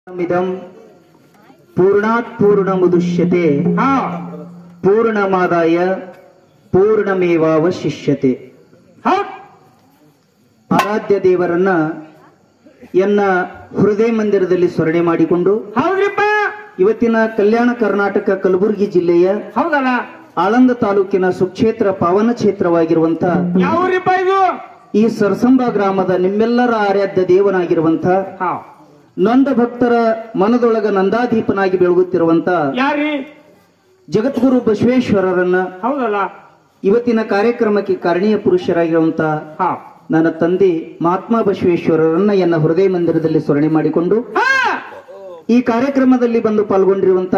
ಇದಂ ಪೂರ್ಣಾತ್ ಪೂರ್ಣಮುದುಷ್ಯತೆ ಹಾ ಪೂರ್ಣಮಾದಾಯ ಪೂರ್ಣಮೇವಾವಶಿಷ್ಯತೆ ಹೌದ್ ಆರಾಧ್ಯ ದೇವರನ್ನ ಎನ್ನ ಹೃದಯ ಮಂದಿರದಲ್ಲಿ ಸ್ಮರಣೆ ಮಾಡಿಕೊಂಡು ಹೌದ್ರಿಪ್ಪ ಇವತ್ತಿನ ಕಲ್ಯಾಣ ಕರ್ನಾಟಕ ಕಲಬುರಗಿ ಜಿಲ್ಲೆಯ ಹೌದಲ್ಲ ಆಳಂದ ತಾಲೂಕಿನ ಸುಕ್ಷೇತ್ರ ಪಾವನ ಕ್ಷೇತ್ರವಾಗಿರುವಂತ ಯಾವ ಊರಿಪ್ಪ ಇದು ಈ ಸರ್ಸಂಬ ಗ್ರಾಮದ ನಿಮ್ಮೆಲ್ಲರ ಆರಾಧ್ಯ ದೇವನಾಗಿರುವಂತ ಹಾ ನೊಂದ ಭಕ್ತರ ಮನದೊಳಗ ನಂದಾದೀಪನಾಗಿ ಬೆಳಗುತ್ತಿರುವಂತ ಯಾರಿ ಜಗದ್ಗುರು ಬಸವೇಶ್ವರರನ್ನ ಹೌದಲ್ಲ ಇವತ್ತಿನ ಕಾರ್ಯಕ್ರಮಕ್ಕೆ ಕಾರಣೀಯ ಪುರುಷರಾಗಿರುವಂತ ಹಾ ನನ್ನ ತಂದೆ ಮಹಾತ್ಮ ಬಸವೇಶ್ವರರನ್ನ ಎನ್ನ ಹೃದಯ ಮಂದಿರದಲ್ಲಿ ಸ್ಮರಣೆ ಮಾಡಿಕೊಂಡು ಹಾ ಈ ಕಾರ್ಯಕ್ರಮದಲ್ಲಿ ಬಂದು ಪಾಲ್ಗೊಂಡಿರುವಂತ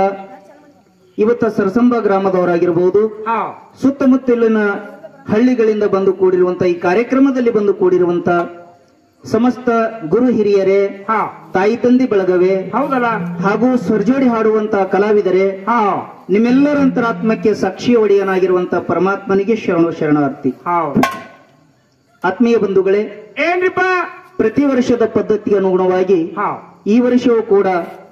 ಇವತ್ತ ಸರಸಂಬ ಗ್ರಾಮದವರಾಗಿರಬಹುದು ಹಾ ಸುತ್ತಮುತ್ತಲಿನ ಹಳ್ಳಿಗಳಿಂದ ಬಂದು ಕೂಡಿರುವಂತ ಈ ಕಾರ್ಯಕ್ರಮದಲ್ಲಿ ಬಂದು ಕೂಡಿರುವಂತ ಸಮಸ್ತ ಗುರು ಹಿರಿಯರೇ ಹಾ ತಾಯಿ ತಂದೆ ಬೆಳಗವೆ ಹೌದಲ್ಲ ಹಾಗೂ ಸ್ವರ್ಜೋಡಿ ಹಾಡುವಂತ ಕಲಾವಿದರೇ ಹಾ ನಿಮ್ಮೆಲ್ಲರ ಅಂತರಾತ್ಮಕ್ಕೆ ಸಾಕ್ಷಿ ಒಡೆಯನಾಗಿರುವಂತ ಪರಮಾತ್ಮನಿಗೆ ಶರಣು ಶರಣಾರ್ಥಿ ಹೌದ್ ಆತ್ಮೀಯ ಬಂಧುಗಳೇ ಏನ್ರಿಪ್ಪ ಪ್ರತಿ ವರ್ಷದ ಪದ್ಧತಿಗೆ ಅನುಗುಣವಾಗಿ ಹಾ ಈ ವರ್ಷವೂ ಕೂಡ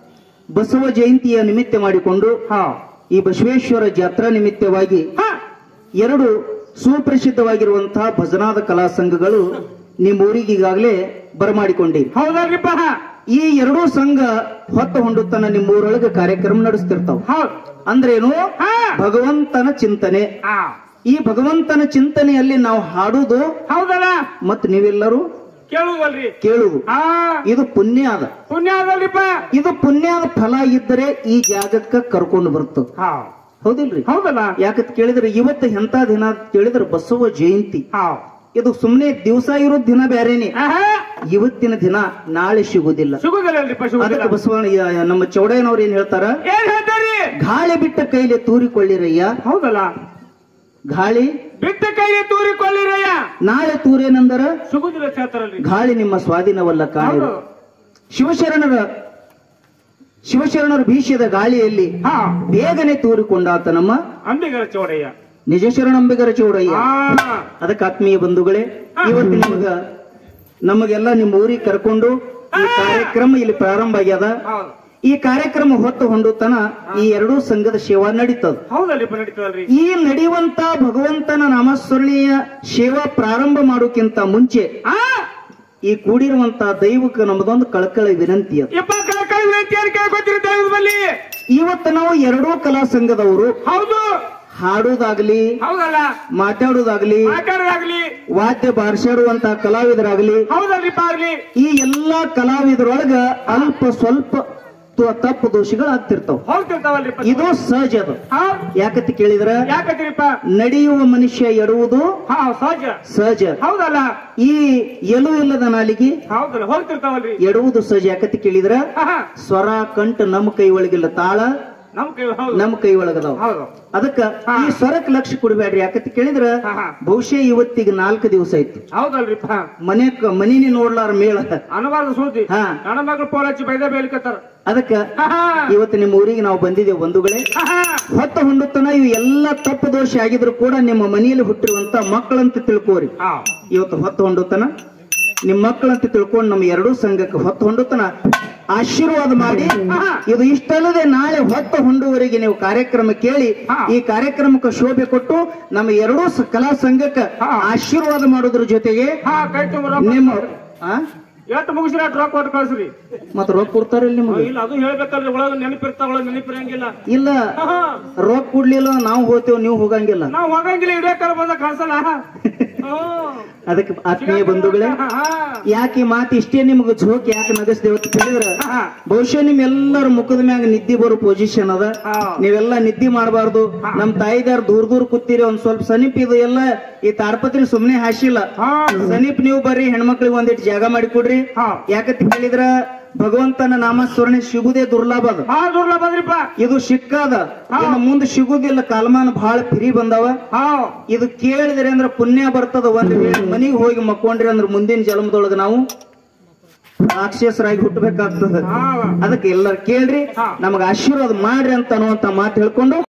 ಬಸವ ಜಯಂತಿಯ ನಿಮಿತ್ತ ಮಾಡಿಕೊಂಡು ಹಾ ಈ ಬಸವೇಶ್ವರ ಜಾತ್ರಾ ನಿಮಿತ್ತವಾಗಿ ಹಾ ಎರಡು ಸುಪ್ರಸಿದ್ಧವಾಗಿರುವಂತಹ ಭಜನಾದ ಕಲಾ ಸಂಘಗಳು ನಿಮ್ಮ ಊರಿಗೆ ಈಗಾಗಲೇ ಬರಮಾಡಿಕೊಂಡಿರಿ ಹೌದಲ್ರಿಪ್ಪ ಹಾ ಈ ಎರಡೂ ಸಂಘ ಹೊತ್ತು ಹೊಂಡುತ್ತನ ನಿಮ್ಮ ಊರೊಳಗೆ ಕಾರ್ಯಕ್ರಮ ನಡೆಸ್ತಿರ್ತಾವ ಹೌದ್ ಅಂದ್ರೇನು ಹಾ ಭಗವಂತನ ಚಿಂತನೆ ಹಾ ಈ ಭಗವಂತನ ಚಿಂತನೆಯಲ್ಲಿ ನಾವು ಹಾಡುವುದು ಹೌದಲ್ಲ ಮತ್ತು ನೀವೆಲ್ಲರೂ ಕೇಳುವಲ್ರಿ ಕೇಳುವುದು ಹಾ ಇದು ಪುಣ್ಯ ಅದ ಪುಣ್ಯ ಅದಲ್ರಿಪ್ಪ ಇದು ಪುಣ್ಯದ ಫಲ ಇದ್ದರೆ ಈ ಜಾಗಕ್ಕ ಕರ್ಕೊಂಡು ಬರ್ತದ ಹಾ ಹೌದಿಲ್ರಿ ಹೌದಲ್ಲ ಯಾಕಂತ ಕೇಳಿದ್ರೆ ಇವತ್ತು ಎಂತ ದಿನ ಅಂತ ಕೇಳಿದ್ರೆ ಬಸವ ಜಯಂತಿ ಹಾ ಇದು ಸುಮ್ಮನೆ ದಿವಸ ಇರೋ ದಿನ ಬ್ಯಾರೇನೆ ಆಹಾ ಇವತ್ತಿನ ದಿನ ನಾಳೆ ಸಿಗುದಿಲ್ಲ ಸಿಗುದಿಲ್ಲಲ್ರಿಪ್ಪ ಸಿಗುದಿಲ್ಲ ಅದಕ್ಕೆ ಬಸವಣ್ಣ ಯ- ನಮ್ಮ ಚೌಡಯ್ಯನವ್ರು ಏನ್ ಹೇಳ್ತಾರ ಏನ್ ಹೇಳ್ತಾರಿ ಗಾಳಿ ಬಿಟ್ಟ ಕೈಲಿ ತೂರಿಕೊಳ್ಳಿರಯ್ಯ ಹೌದಲ್ಲ ಗಾಳಿ ಬಿಟ್ಟ ಕೈಗೆ ತೂರಿಕೊಳ್ಳಿರಯ್ಯ ನಾಳೆ ತೂರೇನಂದರ ಸಿಗುದಿಲ್ಲ ಅಂತ ಹೇಳ್ತಾರಲ್ರಿ ಗಾಳಿ ನಿಮ್ಮ ಸ್ವಾಧೀನವಲ್ಲ ಕಾಣಿರು ಹೌದು ಶಿವಶರಣರ ಶಿವಶರಣರ ಭೀಷ್ಯದ ಗಾಳಿಯಲ್ಲಿ ಹಾ ಬೇಗನೆ ತೂರಿಕೊಂಡಾತ ನಮ್ಮ ಅಂಬಿಗರ ಚೌಡಯ್ಯ ನಿಜ ಶರಣಂಬಿಗರ ಚೌಡಯ್ಯ ಹಾ ಅದಕ್ಕೆ ಆತ್ಮೀಯ ಬಂಧುಗಳೇ ಇವತ್ತು ನಿಮಗ ನಮಗೆಲ್ಲ ನಿಮ್ಮ ಊರಿಗೆ ಕರ್ಕೊಂಡು ಈ ಕಾರ್ಯಕ್ರಮ ಇಲ್ಲಿ ಪ್ರಾರಂಭ ಆಗ್ಯದ ಹೌದು ಈ ಕಾರ್ಯಕ್ರಮ ಹೊತ್ತು ಹೊಂಡುತನ ಈ ಎರಡೂ ಸಂಘದ ಸೇವಾ ನಡೀತದ ಹೌದಲ್ರಿಪ್ಪ ನಡೀತದಲ್ರಿ ಈ ನಡೆಯುವಂತ ಭಗವಂತನ ನಾಮಸ್ಮರಣೆಯ ಸೇವಾ ಪ್ರಾರಂಭ ಮಾಡೋಕ್ಕಿಂತ ಮುಂಚೆ ಆ ಈ ಕೂಡಿರುವಂತ ದೈವಕ್ಕೆ ನಮ್ಮದೊಂದು ಕಳಕಳ ವಿನಂತಿ ಅದು ಯಪ್ಪ ಕೈ ಕೈ ವಿನಂತಿ ಏನು ಕೇಳ್ಕೊತೀರಿ ದೈವದ ಬಲ್ಲಿ ಇವತ್ತು ನಾವು ಎರಡೂ ಕಲಾ ಸಂಘದವರು ಹೌದು ಹಾಡೋದಾಗ್ಲಿ ಹೌದಲ್ಲ ಮಾತಾಡೋದಾಗ್ಲಿ ಮಾತಾಡೋದಾಗ್ಲಿ ವಾದ್ಯ ಬಾರಿಸಾಡುವಂತ ಕಲಾವಿದರಾಗ್ಲಿ ಹೌದಲ್ರಿಪ್ಪ ಆಗ್ಲಿ ಈ ಎಲ್ಲಾ ಕಲಾವಿದರೊಳಗ ಅಲ್ಪ ಸ್ವಲ್ಪ ತ- ತಪ್ಪು ದೋಷಿಗಳು ಆಗ್ತಿರ್ತಾವ ಹೋಗ್ತಿರ್ತಾವಲ್ರಿಪ್ಪ ಇದು ಸಹಜ ಅದು ಹೌದ್ ಯಾಕಂತ ಕೇಳಿದ್ರ ಯಾಕತ್ತೀರಿಪ್ಪ ನಡೆಯುವ ಮನುಷ್ಯ ಎಡುವುದು ಹಾ ಸಹಜ ಸಹಜ ಹೌದಲ್ಲ ಈ ಎಲು ಇಲ್ಲದ ನಾಲಿಗೆ ಹೌದಲ್ಲ ಹೋಗ್ತಿರ್ತಾವಲ್ರಿ ಎಡುವುದು ಸಹಜ ಯಾಕಂತ ಕೇಳಿದ್ರ ಹಾ, ಹಾ. ಸ್ವರ ಕಂಠ ನಮ್ಮ ಕೈ ಒಳಗಿಲ್ಲ ತಾಳ ನಮ್ ಕೈ ಹೌದು ನಮ್ಮ ಕೈ ಒಳಗದಾವ ಹೌದು ಅದಕ್ಕ ಹಾ. ಈ ಸ್ವರಕ್ ಲಕ್ಷ್ಯ ಕೊಡ್ಬೇಡ್ರಿ ಯಾಕಂತ ಕೇಳಿದ್ರ ಹಾ, ಹಾ. ಬಹುಶಃ ಇವತ್ತಿಗೆ ನಾಲ್ಕು ದಿವಸ ಆಯ್ತು ಹೌದಲ್ರಿಪ್ಪ ಮನೆ ಮನಿನಿ ನೋಡ್ಲಾರ ಮೇಳ ಅನಬಾರ್ದು ಸುದ್ದಿ ಹಾ. ನನ್ನ ಮಗಳು ಫೋನ್ ಹಚ್ಚಿ ಬೈದ ಬೇಲಿಕತ್ತಾರ ಅದಕ್ಕ ಹಾ, ಹಾ. ಇವತ್ತು ನಿಮ್ಮ ಊರಿಗೆ ನಾವು ಬಂದಿದ್ದೇವೆ ಬಂಧುಗಳೇ ಹಾ, ಹಾ. ಹೊತ್ತ ಹೊಂಡುತ್ತನ ಇವು ಎಲ್ಲ ತಪ್ಪು ದೋಷ ಆಗಿದ್ರು ಕೂಡ ನಿಮ್ಮ ಮನೆಯಲ್ಲಿ ಹುಟ್ಟಿರುವಂತ ಮಕ್ಕಳಂತ ತಿಳ್ಕೋರಿ ಹಾ. ಇವತ್ತು ಹೊತ್ತು ಹೊಂಡುತ್ತನ ನಿಮ್ಮ ಮಕ್ಕಳಂತ ತಿಳ್ಕೊಂಡು ನಮ್ಮ ಎರಡೂ ಸಂಘಕ್ಕೆ ಹೊತ್ತು ಹೊಂಡುತ್ತನ ಆಶೀರ್ವಾದ ಮಾಡಿ ಇದು ಇಷ್ಟಲ್ಲದೆ ನಾಳೆ ಹೊತ್ತು ಹೊಂಡುವವರೆಗೆ ನೀವು ಕಾರ್ಯಕ್ರಮ ಕೇಳಿ ಹಾ. ಈ ಕಾರ್ಯಕ್ರಮಕ್ಕೆ ಶೋಭೆ ಕೊಟ್ಟು ನಮ್ಮ ಎರಡೂ ಸ- ಕಲಾ ಸಂಘಕ್ಕೆ ಹಾ. ಆಶೀರ್ವಾದ ಮಾಡೋದ್ರ ಜೊತೆಗೆ ಹಾ ಕೈ ತುಂಬ ನಿಮ್ಮ ಆ? ಎಷ್ಟು ಮುಗಿಸ್ರಿ ಅಷ್ಟು ರೊಕ್ಕ ಕೊಟ್ಟು ಕಳ್ಸ್ರಿ ಮತ್ತ್ ರೊಕ್ಕ ಕೊಡ್ತಾರಿಲ್ಲ ನಿಮಗೆ ಇಲ್ಲ ಅದು ಹೇಳ್ಬೇಕಲ್ರಿ ಒಳಗ ನೆನಪಿರ್ತಾವ ಒಳಗ ನೆನಪಿರಂಗಿಲ್ಲ ಇಲ್ಲ ಹಾ, ಹಾ. ರೊಕ್ಕ ಕೊಡ್ಲಿಲ್ಲ ನಾವು ಹೋಗ್ತೇವೆ ನೀವು ಹೋಗಂಗಿಲ್ಲ ನಾವ್ ಹೋಗಂಗಿಲ್ಲ ಇಡೇ ಕರ ಬಂದ ಕಳ್ಸಲ್ಲ ಹ್ಮ್. ಅದಕ್ಕೆ ಆತ್ಮೀಯ ಬಂಧುಗಳೇ ಹಾ, ಹಾ. ಯಾಕೆ ಈ ಮಾತು ಇಷ್ಟೇ ನಿಮ್ಗೆ ಜೋಕ್ ಯಾಕೆ ನಗಸ್ದೇವ ಅಂತ ಹೇಳಿದ್ರ ಹಾ, ಹಾ. ಬಹುಶಃ ನಿಮ್ಮೆಲ್ಲರ ಮುಖದ ಮ್ಯಾಗ ನಿದ್ದೆ ಬರೋ ಪೊಸಿಷನ್ ಅದ ಹಾ. ನೀವೆಲ್ಲ ನಿದ್ದೆ ಮಾಡಬಾರ್ದು ನಮ್ ತಾಯಿದಾರ್ ದೂರ ದೂರ ಕೂತೀರಿ ಒಂದ್ ಸ್ವಲ್ಪ ಸಮೀಪ ಇದು ಎಲ್ಲ ಈ ತಾಡ್ಪತ್ರಿ ಸುಮ್ನೆ ಹಾಸಿಲ್ಲ ಹಾ. ಸಮೀಪ ನೀವು ಬರ್ರಿ ಹೆಣ್ಮಕ್ಳಿಗೆ ಒಂದಿಟ್ಟು ಜಾಗ ಮಾಡಿಕೊಡ್ರಿ ಹಾ. ಯಾಕಂತ ಕೇಳಿದ್ರ ಭಗವಂತನ ನಾಮಸ್ಮರಣೆ ಸಿಗುದೇ ದುರ್ಲಭ ಅದು ಹಾ ದುರ್ಲಭ ಅದ್ರಿಪ್ಪ ಇದು ಸಿಕ್ಕಾದ ಹಾ. ಇನ್ನು ಮುಂದೆ ಸಿಗುದಿಲ್ಲ ಕಾಲಮಾನ ಬಹಳ ಪಿರಿ ಬಂದಾವ ಹಾ ಇದು ಕೇಳಿದ್ರೆ ಅಂದ್ರೆ ಪುಣ್ಯ ಬರ್ತದ ಒಂದ್ ವೇಳೆ ಮನಿಗೆ ಹೋಗಿ ಮಕ್ಕೊಂಡ್ರಿ ಅಂದ್ರೆ ಮುಂದಿನ ಜನ್ಮದೊಳಗ ನಾವು ರಾಕ್ಷಸರಾಗಿ ಹುಟ್ಟಬೇಕಾಗ್ತದ ಹಾ ಅದಕ್ಕೆ ಎಲ್ಲರೂ ಕೇಳ್ರಿ ಹಾ. ನಮಗ ಆಶೀರ್ವಾದ ಮಾಡ್ರಿ ಅಂತ ಅನ್ನುವಂತ ಮಾತು ಹೇಳ್ಕೊಂಡು